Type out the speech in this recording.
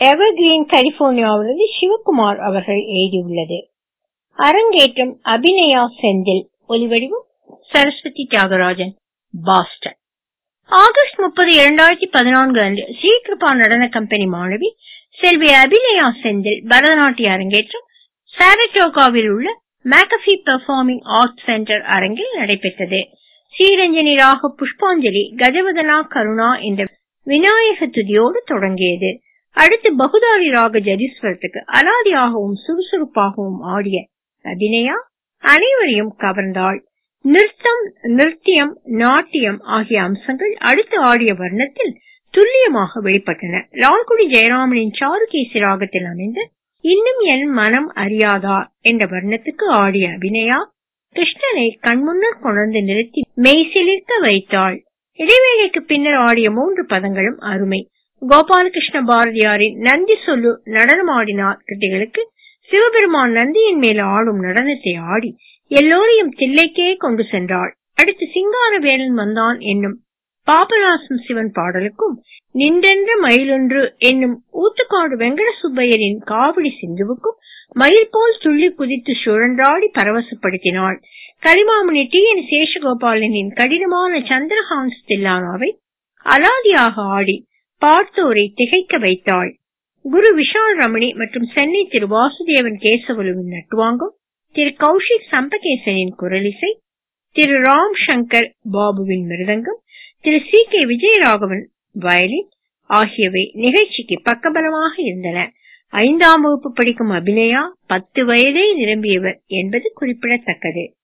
evergreen கலிபோர்னியாவிலிருந்து Sivakumar அவர்கள் எழுதியுள்ளது அரங்கேற்றம் அபிநயா செந்தில் ஒலிவடிவம் சரஸ்வதி தியாகராஜன் பாஸ்டன் ஆகஸ்ட் முப்பது இரண்டாயிரத்தி பதினான்கு அன்று ஸ்ரீகிருபா நடன கம்பெனி மாணவி செல்வி அபிநயா செந்தில் பரதநாட்டிய அரங்கேற்றம் சாரட்டோகாவில் உள்ள மேகஃபி பெர்ஃபார்மிங் ஆர்ட் சென்டர் அரங்கில் நடைபெற்றது ஸ்ரீரஞ்சனி ராக புஷ்பாஞ்சலி கஜவதனா கருணா என்ற விநாயக துதியோடு தொடங்கியது அடுத்து பகுதாரி ராக ஜதீஸ்வரத்துக்கு அலாதியாகவும் சுறுசுறுப்பாகவும் ஆடிய அபிநயா அனைவரையும் கவர்ந்தாள் நிறுத்தம் நிருத்தியம் நாட்டியம் ஆகிய அம்சங்கள் அடுத்து ஆடிய வர்ணத்தில் துல்லியமாக வெளிப்பட்டன லால்குடி ஜெயராமனின் சாருகேசி ராகத்தில் அமைந்த இன்னும் என் மனம் அறியாதா என்ற வர்ணத்துக்கு ஆடிய அபிநயா கிருஷ்ணனை கண்முன்னர் கொண்டு நிறுத்தி மெய்சிலிர்க்க வைத்தாள் இடைவேளைக்கு பின்னர் ஆடிய மூன்று பதங்களும் அருமை கோபாலகிருஷ்ண பாரதியாரின் நந்தி சொல்லு நடனமாடினார் கிருதிகளுக்கு சிவபெருமான் நந்தியின் மேல் ஆடும் நடனத்தை ஆடி எல்லோரையும் தில்லைக்கே கொண்டு சென்றாள் அடுத்து சிங்காரவேலன் வந்தான் என்னும் பாபநாசம் சிவன் பாடலுக்கும் நின்றென்ற மயிலொன்று என்னும் ஊத்துக்காடு வெங்கட சுப்பையரின் காவடி சிந்துவுக்கும் மயில் போல் துள்ளி குதித்து சுழன்றாடி பரவசப்படுத்தினாள் கலிமாமணி டி என் சேஷகோபாலனின் கடினமான சந்திரஹான்ஸ் தில்லானாவை அலாதியாக ஆடி பார்த்தோரை திகைக்க வைத்தாள் குரு விஷால் ரமணி மற்றும் சென்னை திரு வாசுதேவன் கேசவலுவின் நட்டுவாங்கம் திரு கௌஷிக் சம்பகேசனின் குரலிசை திரு ராம் சங்கர் பாபுவின் மிருதங்கம் Thiru C K Vijayaraghavan violin ஆகியவை நிகழ்ச்சிக்கு பக்கபலமாக இருந்தன ஐந்தாம் வகுப்பு படிக்கும் அபிநயா பத்து வயதே நிரம்பியவர் என்பது குறிப்பிடத்தக்கது